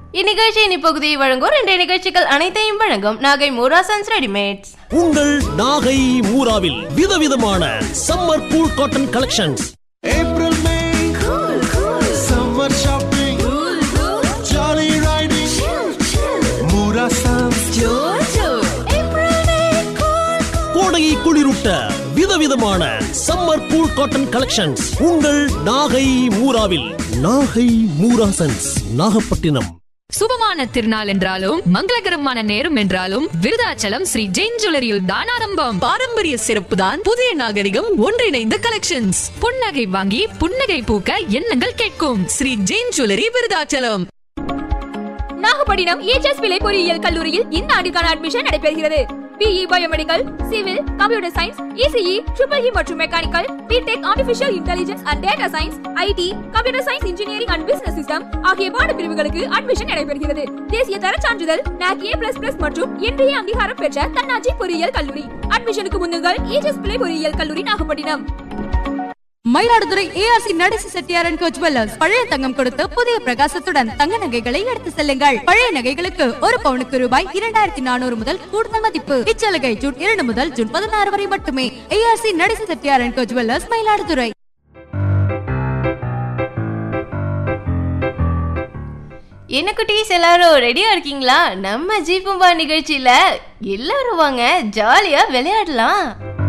இந்நிகழ்ச்சியின் இப்பகுதியை வழங்கும் ரெண்டு நிகழ்ச்சிகள் அனைத்தையும் வழங்கும் நாகை மூராசன்ஸ் ரெடிமேட்ஸ் உங்கள் நாகை மூராவில் விதவிதமான summer cool cotton collections April, May, summer shopping, jolly riding, Mura Sands, கோடையை குளிரூட்ட விதவிதமான சம்மர் கூல் காட்டன் கலெக்ஷன்ஸ் உங்கள் நாகை மூராவில் நாகை மூராசன்ஸ் நாகப்பட்டினம் சுபமான திருநாள் என்றாலும் மங்களகரமான நேரம் என்றாலும் விருதாச்சலம் ஸ்ரீ ஜெயின் ஜுவல்லரியில் தான் ஆரம்பம் பாரம்பரிய சிறப்பு தான் புதிய நாகரிகம் ஒன்றிணைந்த கலெக்ஷன்ஸ் புன்னகை வாங்கி புன்னகை பூக்க எண்ணங்கள் கேட்கும் ஸ்ரீ ஜெயின் ஜுவல்லரி விருதாச்சலம் நாகப்பட்டினம் ஏச்எஸ் பிள்ளை பொறியியல் கல்லூரியில் இந்த ஆண்டுக்கான அட்மிஷன் நடைபெறுகிறது BE biomedical civil computer science ECE triple E மற்றும் mechanical B Tech artificial intelligence and data science IT computer science engineering and business system ஆகிய பாடப்பிரிவுகளுக்கு அட்மிஷன் நடைபெறுகிறது தேசிய தர சான்றிதழ் NAC A++ மற்றும் இன்றைய அங்கீகாரம் பெற்ற தன்னாட்சி பொறியியல் கல்லூரி அட்மிஷனுக்கு முன்னுங்கள் ஏச்எஸ் பிள்ளை பொறியியல் கல்லூரி நாகப்பட்டினம் மயிலாடுதுறை ஏஆர்சி நடேசி செட்டியாரன் கோ ஜுவல்லர்ஸ் பழைய தங்கம் கொடுத்து புதிய பிரகாசத்துடன் தங்க நகைகளை எடுத்து செல்லுங்கள் பழைய நகைகளுக்கு ஒரு பவுனுக்கு ரூபாய் இரண்டாயிரத்தி நானூறு முதல் கூடுதல் மதிப்பு இச்சலுகை ஜூன் இரண்டு முதல் ஜூன் பதினாறு வரை மட்டுமே ஏஆர்சி நடேசி செட்டியாரன் கோ ஜுவல்லர்ஸ் மயிலாடுதுறை என்ன குட்டீஸ் எல்லாரும் ரெடியா இருக்கீங்களா நம்ம ஜீபும்பா நிகழ்ச்சியில எல்லாரும் வாங்க ஜாலியா விளையாடலாம்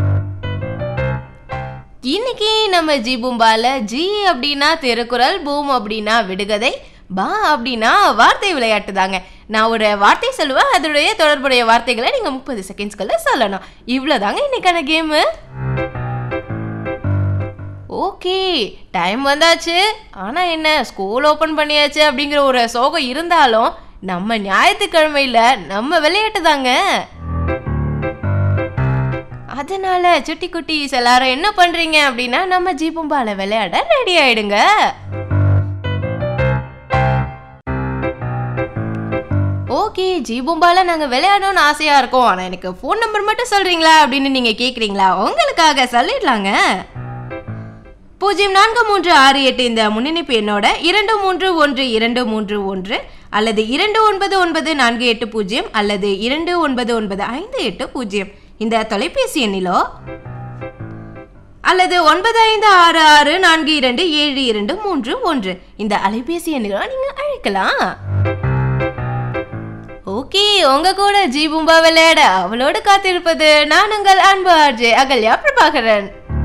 இன்னைக்கு நம்ம ஜீபும்பால ஜி அப்படின்னா திருக்குறள் பூம் அப்படின்னா விடுகதை பா அப்படின்னா வார்த்தை விளையாட்டு தாங்க நான் ஒரு வார்த்தை சொல்லுவேன் அதனுடைய தொடர்புடைய வார்த்தைகளை நீங்க முப்பது செகண்ட்ஸ்க்குள்ள சொல்லணும் இவ்வளோதாங்க இன்னைக்கான கேமு ஓகே டைம் வந்தாச்சு ஆனா என்ன ஸ்கூல் ஓபன் பண்ணியாச்சு அப்படிங்கிற ஒரு சோகம் இருந்தாலும் நம்ம ஞாயிற்றுக்கிழமையில நம்ம விளையாட்டு தாங்க அதனால சுட்டி குட்டீஸ் எல்லாரும் என்ன பண்றீங்க அப்படின்னா நம்ம ஜீபும்பால விளையாட ரெடி ஆயிடுங்க ஓகே ஜீபும்பால நாங்க விளையாடணும்னு ஆசையா இருக்கோம் ஆனா எனக்கு ஃபோன் நம்பர் மட்டும் சொல்றீங்களா அப்படின்னு நீங்க கேக்குறீங்களா உங்களுக்காக சொல்லிடலாங்க பூஜ்ஜியம் நான்கு மூன்று ஆறு எட்டு இந்த முன்னணிப்பு எண்ணோட இரண்டு மூன்று ஒன்று இரண்டு மூன்று ஒன்று அல்லது இரண்டு ஒன்பது ஒன்பது நான்கு எட்டு பூஜ்ஜியம் அல்லது இரண்டு ஒன்பது ஒன்பது ஐந்து எட்டு பூஜ்ஜியம் இந்த தொலைபேசி எண்ணிலோ அல்லது ஒன்பது ஐந்து ஆறு ஆறு நான்கு இரண்டு ஏழு இரண்டு மூன்று ஒன்று இந்த அலைபேசி எண்ணிலோ நீங்க அழைக்கலாம் ஓகே உங்க கூட ஜீபும்பா விளையாட அவளோடு காத்திருப்பது நான் உங்கள் அன்பு ஆர்ஜே அகல்யா பிரபாகரன்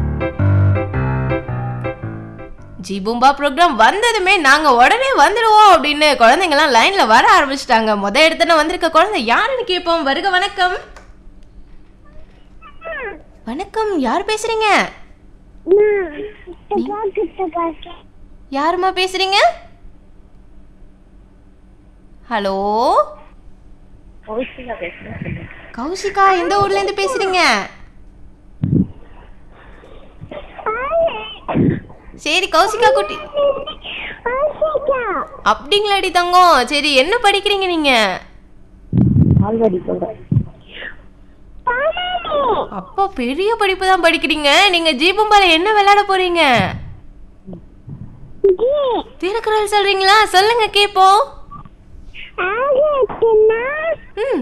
ஜிபூம்பா ப்ரோக்ராம் வந்ததுமே நாங்க உடனே வந்துடுவோம் அப்படின்னு குழந்தைங்கலாம் லைன்ல வர ஆரம்பிச்சிட்டாங்க முத இடத்துல வந்திருக்க குழந்தை யாருன்னு கேட்போம் வருக வணக்கம் வணக்கம் யார் பேசுறீங்க யாருமா பேசுறீங்க ஹலோ கௌஷிகா எந்த ஊர்ல இருந்து பேசுறீங்க சரி கௌசிகா குட்டி அப்படிங்களாடி தங்கம் சரி என்ன படிக்கிறீங்க நீங்க அப்பா பெரிய படிப்பு தான் படிக்கிறீங்க நீங்க ஜீபும்பால என்ன விளையாட போறீங்க திருக்குறள் சொல்றீங்களா சொல்லுங்க கேப்போம் ம்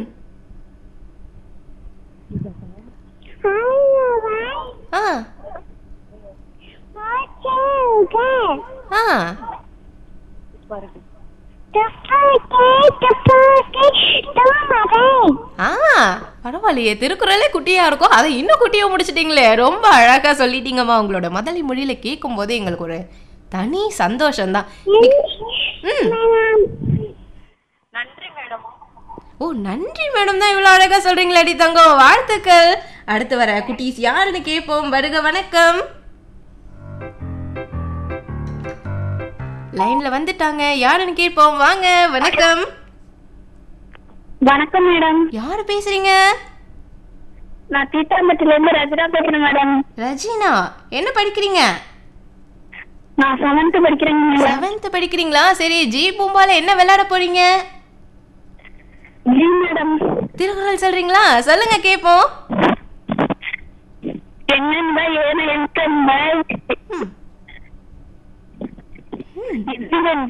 ஆ ஆ ஆ பரவாயில்லையே திருக்குறளே குட்டியா இருக்கும் அதை இன்னும் குட்டியா முடிச்சிட்டீங்களே ரொம்ப அழகா சொல்லிட்டீங்கம்மா உங்களோட மதலி மொழியில கேட்கும் போது எங்களுக்கு ஒரு தனி சந்தோஷம்தான் ம் ஓ நன்றி மேடம் தான் இவ்வளோ அழகா சொல்றீங்களாடி தங்கம் வாழ்த்துக்கள் அடுத்து வர குட்டீஸ் யாருன்னு கேட்போம் வருக வணக்கம் லைன்ல வந்துட்டாங்க யாருன்னு கேட்போம் வாங்க வணக்கம் வணக்கம் மேடம் யாரு பேசுறீங்க நான் தீட்டாம்பட்டில இருந்து ரஜினா பேசுறேன் மேடம் ரஜினா என்ன படிக்கிறீங்க நான் செவன்த் படிக்கிறேங்க மேடம் செவன்த் படிக்கிறீங்களா சரி ஜி பூம்பால என்ன விளையாட போறீங்க ஜி மேடம் திருக்குறள் சொல்றீங்களா சொல்லுங்க கேட்போம் என்னென்ப ஏன என்கன்ப ம். இதுவென்ப